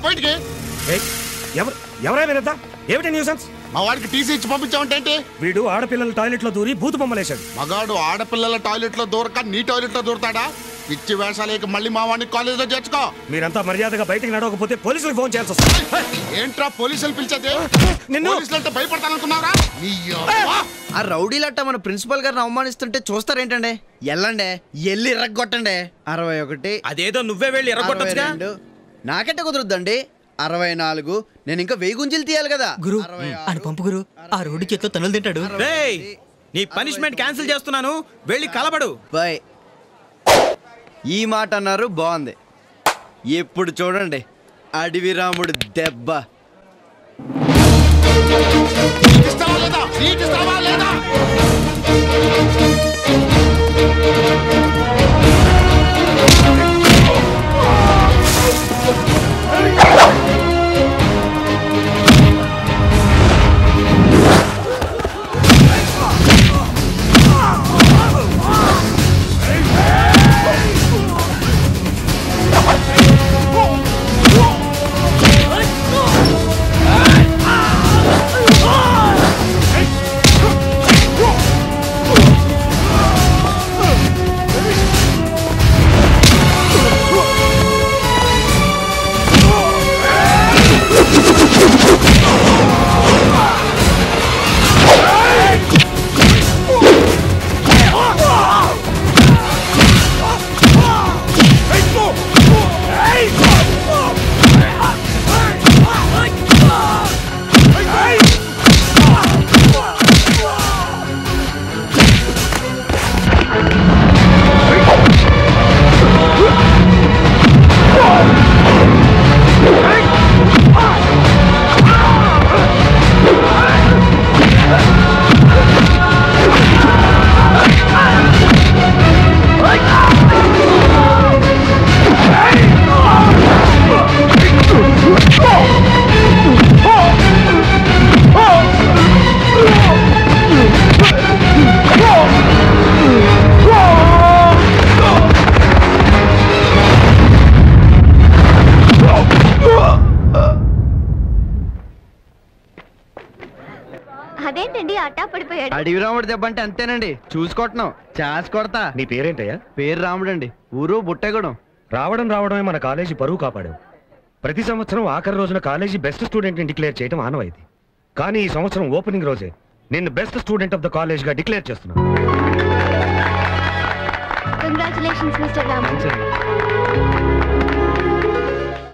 బయటికి ఏయ్, ఎవరు ఎవరైనా వినద్దా ఏమిటి న్యూసెన్స్ మా వాడికి టీసీ ఇచ్చి పంపించావంటే ఏంటి వీడు ఆడపిల్లల టాయిలెట్ లో దూరి బూతు బొమ్మలేశాడు మగాడు ఆడపిల్లల టాయిలెట్ లో దూరక నీ టాయిలెట్ లో దూరతాడా పిచ్చి వేషాలకి మళ్ళీ మా వాడిని కాలేజ్ లో చేర్చుకో మీరంతా మర్యాదగా బయటికి నడవకపోతే పోలీసులకు ఫోన్ చేయాల్సి వస్తుంది ఏంట్రా పోలీసులు పిలిచేది నిన్ను- పోలీసులు అంటే భయపడతానుకున్నారా నీ యవ్వ. ఆ రౌడీలట్ట మన ప్రిన్సిపల్ గారిని అవమానిస్తుంటే చూస్తారేంటండి ఎల్లండి ఎల్లి ఇరగొట్టండి అరవై ఒకటి అదేదో నువ్వే వెళ్ళి అరవై ఎరగొట్టొచ్చుగా రెండు నాకెట్ట కుదురుద్దండి అరవై నాలుగు నేను ఇంకా వెయ్యి గుంజీలు తీయాలి కదా గురు అరవై ఆరు, అని పంపు గురు ఆ రోడ్డు చేత్తో తనులు తింటాడు అరవై రేయ్ ఎనిమిది, నీ పనిష్మెంట్ క్యాన్సిల్ చేస్తున్నాను వెళ్ళి కలబడు బాయ్ ఈ మాట అన్నారు బాగుంది ఎప్పుడు చూడండి అడవి రాముడు దెబ్బ నీకు ఇస్తావా లేదా నీకు ఇస్తావా లేదా అదేంటండి అట్టా పడిపోయాడు అడవి రాముడు దెబ్బ అంటే అంతేనండి చూసుకొట్టను చాస్ కొడతా నీ పేరేంటయ్యా పేరు రాముడండి ఊరు బుట్టగూడెం రావడం రావడమే మన కాలేజీ పరువు కాపాడావు ప్రతి సంవత్సరం ఆఖరి రోజున కాలేజీ బెస్ట్ స్టూడెంట్ ని డిక్లేర్ చేయడం ఆనవాయితీ కానీ ఈ సంవత్సరం ఓపెనింగ్ రోజే నిన్ను best student of the college గా డిక్లేర్ చేస్తున్నాను కంగ్రాచులేషన్స్ మిస్టర్ రామ్